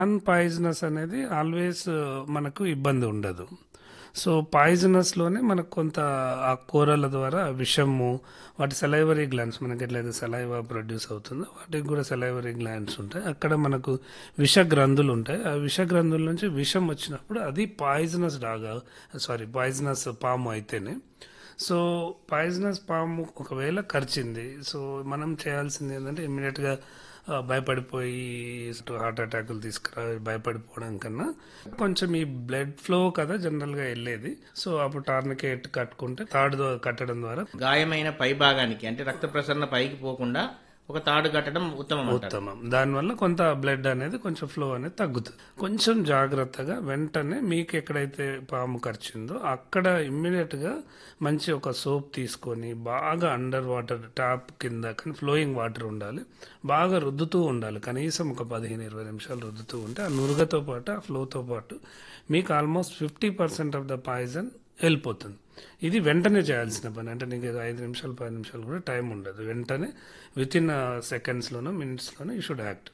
అన్ poisonous అనేది always మనకు ఇబ్బంది ఉండదు సో పాయిజనస్లోనే మనకు కొంత ఆ కూరల ద్వారా విషము వాటి సెలైవరీ గ్లాండ్స్ మనకి ఎట్లయితే సెలైవా ప్రొడ్యూస్ అవుతుందో వాటికి కూడా సెలైవరీ గ్లాండ్స్ ఉంటాయి అక్కడ మనకు విష గ్రంథులు ఉంటాయి ఆ విష గ్రంథుల నుంచి విషం వచ్చినప్పుడు అది పాయిజనస్ డాగా సారీ పాయిజనస్ పాము అయితేనే సో పాయిజనస్ పాము ఒకవేళ కరిచింది సో మనం చేయాల్సింది ఏంటంటే ఇమ్మీడియట్గా భయపడిపోయి హార్ట్ అటాకులు తీసుకురా భయపడిపోవడం కన్నా కొంచెం ఈ బ్లడ్ ఫ్లో కదా జనరల్గా వెళ్ళేది సో అప్పుడు టార్నికేట్ కట్టుకుంటే తాడు కట్టడం ద్వారా గాయమైన పై భాగానికి అంటే రక్త ప్రసరణ పైకి పోకుండా ఒక తాడు కట్టడం ఉత్తమం అంటారు ఉత్తమం దానివల్ల కొంత బ్లడ్ అనేది కొంచెం ఫ్లో అనేది తగ్గుతుంది కొంచెం జాగ్రత్తగా వెంటనే మీకు ఎక్కడైతే పాము కరిచిందో అక్కడ ఇమ్మీడియట్ గా మంచి ఒక సోప్ తీసుకొని బాగా అండర్ వాటర్ ట్యాప్ కింద కానీ ఫ్లోయింగ్ వాటర్ ఉండాలి బాగా రుద్దుతూ ఉండాలి కనీసం ఒక పదిహేను ఇరవై నిమిషాలు రుద్దుతూ ఉంటే ఆ నురుగతో పాటు ఆ ఫ్లోతో పాటు మీకు almost fifty percent of the poison వెళ్ళిపోతుంది ఇది వెంటనే చేయాల్సిన పని అంటే నీకు ఐదు నిమిషాలు పది నిమిషాలు కూడా టైం ఉండదు వెంటనే విత్ ఇన్ సెకండ్స్లోనో మినిట్స్లోనో యూ షుడ్ యాక్ట్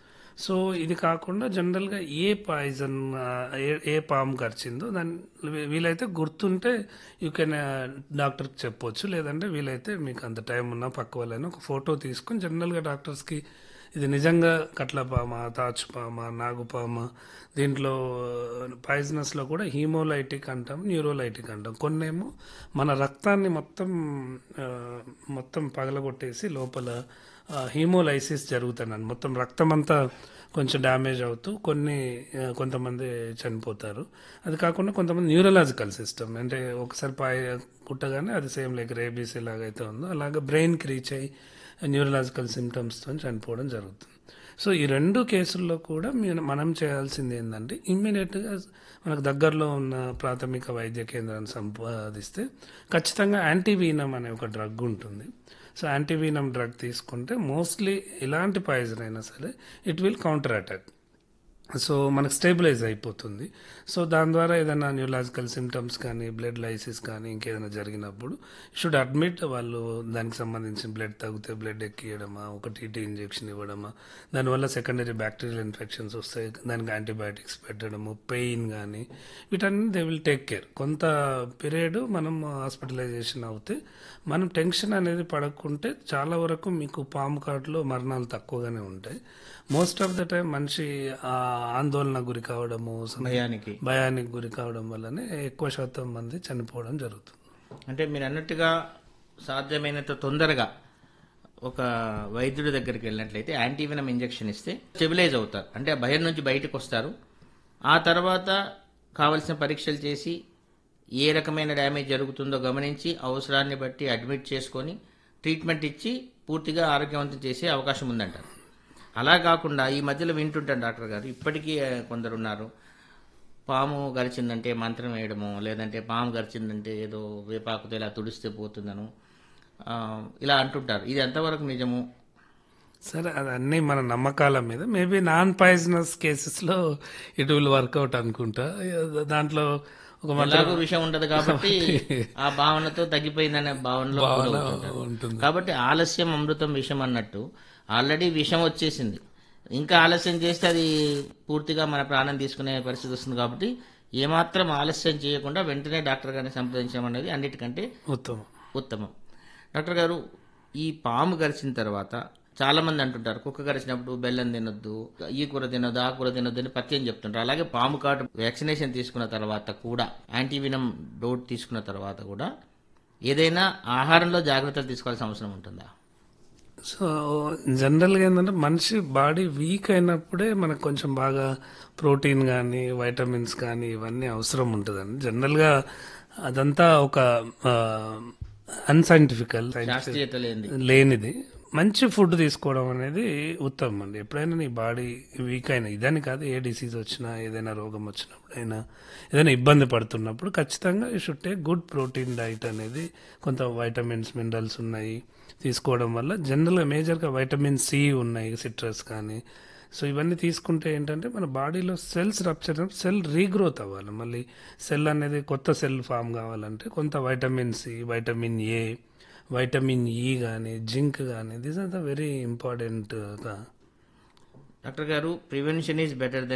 సో ఇది కాకుండా జనరల్గా ఏ పాయిజన్ ఏ ఏ పాము కరిచిందో దాన్ని వీలైతే గుర్తుంటే యూ కెన్ డాక్టర్కి చెప్పొచ్చు లేదంటే వీలైతే మీకు అంత టైం ఉన్నా పక్క వాళ్ళైనా ఒక ఫోటో తీసుకొని జనరల్గా డాక్టర్స్కి ఇది నిజంగా కట్లపామ తాచుపామ నాగుపామ దీంట్లో పాయిజనస్లో కూడా హీమోలైటిక్ అంటాం న్యూరోలైటిక్ అంటాం కొన్నేమో మన రక్తాన్ని మొత్తం ఆ, మొత్తం పగలగొట్టేసి లోపల హీమోలైసిస్ జరుగుతుంది మొత్తం రక్తం అంతా కొంచెం డ్యామేజ్ అవుతూ కొన్ని ఆ, కొంతమంది చనిపోతారు అది కాకుండా కొంతమంది న్యూరలాజికల్ సిస్టమ్ అంటే ఒకసారి పాయ కుట్టగానే అది సేమ్ లైక్ రేబీస్ ఎలాగైతే ఉందో అలాగే బ్రెయిన్కి రీచ్ అయ్యి న్యూరలాజికల్ సిమ్టమ్స్తో చనిపోవడం జరుగుతుంది సో ఈ రెండు కేసుల్లో కూడా మీరు మనం చేయాల్సింది ఏంటంటే ఇమ్మీడియట్గా మనకు దగ్గరలో ఉన్న ప్రాథమిక వైద్య కేంద్రాన్ని సంపాదిస్తే ఖచ్చితంగా యాంటీవీనమ్ అనే ఒక డ్రగ్ ఉంటుంది సో యాంటీవీనమ్ డ్రగ్ తీసుకుంటే మోస్ట్లీ ఎలాంటి పాయిజన్ అయినా సరే it will counter attack so మనకు స్టేబిలైజ్ అయిపోతుంది సో దాని ద్వారా ఏదైనా న్యూలాజికల్ సిమ్టమ్స్ కానీ బ్లడ్ లైసిస్ కానీ ఇంకేదైనా జరిగినప్పుడు షుడ్ అడ్మిట్ వాళ్ళు దానికి సంబంధించిన బ్లడ్ తగ్గితే బ్లడ్ ఎక్కియడమా ఒక టీటీ ఇంజెక్షన్ ఇవ్వడమా దానివల్ల సెకండరీ బ్యాక్టీరియల్ ఇన్ఫెక్షన్స్ వస్తాయి దానికి యాంటీబయాటిక్స్ పెట్టడము పెయిన్ కానీ వీటన్ని దే విల్ టేక్ కేర్ కొంత పీరియడ్ మనం హాస్పిటలైజేషన్ అవుతే మనం టెన్షన్ అనేది పడకుంటే చాలా వరకు మీకు పాము కాటులో మరణాలు తక్కువగానే ఉంటాయి మోస్ట్ ఆఫ్ ద టైం మనిషి ఆ ఆందోళన గురి కావడము భయానికి భయానికి గురి కావడం వల్లనే ఎక్కువ శాతం మంది చనిపోవడం జరుగుతుంది అంటే మీరు అన్నట్టుగా సాధ్యమైనంత తొందరగా ఒక వైద్యుడి దగ్గరికి వెళ్ళినట్లయితే యాంటీవినం ఇంజెక్షన్ ఇస్తే స్టెబిలైజ్ అవుతారు అంటే ఆ భయం నుంచి బయటకు వస్తారు ఆ తర్వాత కావలసిన పరీక్షలు చేసి ఏ రకమైన డ్యామేజ్ జరుగుతుందో గమనించి అవసరాన్ని బట్టి అడ్మిట్ చేసుకొని ట్రీట్మెంట్ ఇచ్చి పూర్తిగా ఆరోగ్యవంతం చేసే అవకాశం ఉందంటారు అలా కాకుండా ఈ మధ్యలో వింటుంటాను డాక్టర్ గారు ఇప్పటికీ ఆ, కొందరు ఉన్నారు పాము గరిచిందంటే మంత్రం వేయడము లేదంటే పాము గరిచిందంటే ఏదో వేపాకుతో ఇలా తుడిస్తే పోతుందను ఆ, ఇలా అంటుంటారు ఇది ఎంతవరకు నిజము సరే అది అన్నీ మన నమ్మకాల మీద మేబీ నాన్ పాయిజనస్ కేసెస్లో ఇట్ విల్ వర్కౌట్ అనుకుంటా దాంట్లో ఒక మంత్రం ఎలాగో విషయం ఉండదు కాబట్టి ఆ భావనతో తగ్గిపోయిందనే భావనలో గురవుతుంటారు. ఉంటుంది కాబట్టి ఆలస్యం అమృతం విషం అన్నట్టు ఆల్రెడీ విషం వచ్చేసింది ఇంకా ఆలస్యం చేస్తే అది పూర్తిగా మన ప్రాణం తీసుకునే పరిస్థితి వస్తుంది కాబట్టి ఏమాత్రం ఆలస్యం చేయకుండా వెంటనే డాక్టర్ గారిని సంప్రదించడం అనేది అన్నిటికంటే ఉత్తమం ఉత్తమం డాక్టర్ గారు ఈ పాము గరిచిన తర్వాత చాలా మంది అంటుంటారు కుక్క గరిచినప్పుడు బెల్లం తినొద్దు ఈ కూర తినొద్దు ఆ కూర తినొద్దు అని పత్యం చెప్తుంటారు అలాగే పాము కాటు వ్యాక్సినేషన్ తీసుకున్న తర్వాత కూడా యాంటీవినం డోట్ తీసుకున్న తర్వాత కూడా ఏదైనా ఆహారంలో జాగ్రత్తలు తీసుకోవాల్సిన అవసరం ఉంటుందా సో జనరల్గా ఏంటంటే మనిషి బాడీ వీక్ అయినప్పుడే మనకు కొంచెం బాగా ప్రోటీన్ కానీ వైటమిన్స్ కానీ ఇవన్నీ అవసరం ఉంటుందండి జనరల్గా అదంతా ఒక అన్సైంటిఫికల్ శాస్త్రీయత లేనిది లేనిది మంచి ఫుడ్ తీసుకోవడం అనేది ఉత్తమం అండి ఎప్పుడైనా నీ బాడీ వీక్ అయినా ఇదని కాదు ఏ డిసీజ్ వచ్చినా ఏదైనా రోగం వచ్చినప్పుడు అయినా ఏదైనా ఇబ్బంది పడుతున్నప్పుడు ఖచ్చితంగా you should take good protein diet అనేది కొంత వైటమిన్స్ మినరల్స్ ఉన్నాయి తీసుకోవడం వల్ల జనరల్గా మేజర్గా వైటమిన్ సి ఉన్నాయి సిట్రస్ కానీ సో ఇవన్నీ తీసుకుంటే ఏంటంటే మన బాడీలో సెల్స్ రప్చర్ సెల్ రీగ్రోత్ అవ్వాలి మళ్ళీ సెల్ అనేది కొత్త సెల్ ఫామ్ కావాలంటే కొంత vitamin C vitamin A vitamin E కానీ జింక్ కానీ these are the very important doctor గారు ప్రివెన్షన్ ఈజ్ బెటర్ దెన్